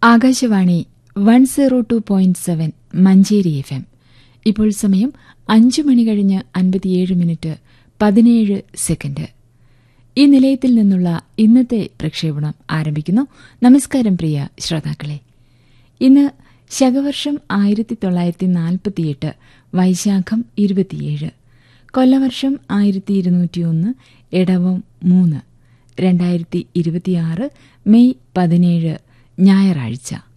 Akashvani one zero two point seven Manjeri F M ഇപ്പോൾ സമയം അഞ്ചു മണി കഴിഞ്ഞ് അൻപത്തിയേഴ് മിനിറ്റ് പതിനേഴ് സെക്കൻഡ് ഈ നിലയത്തിൽ നിന്നുള്ള ഇന്നത്തെ പ്രക്ഷേപണം ആരംഭിക്കുന്നു നമസ്കാരം പ്രിയ ശ്രോതാക്കളെ ഇന്ന് ശകവർഷം ആയിരത്തി തൊള്ളായിരത്തി നാൽപ്പത്തിയെട്ട് വൈശാഖം ഇരുപത്തിയേഴ് കൊല്ലവർഷം ആയിരത്തി ഇരുന്നൂറ്റിയൊന്ന് ഇടവം മൂന്ന് രണ്ടായിരത്തി ഇരുപത്തിയാറ് മെയ് പതിനേഴ് ഞായറാഴ്ച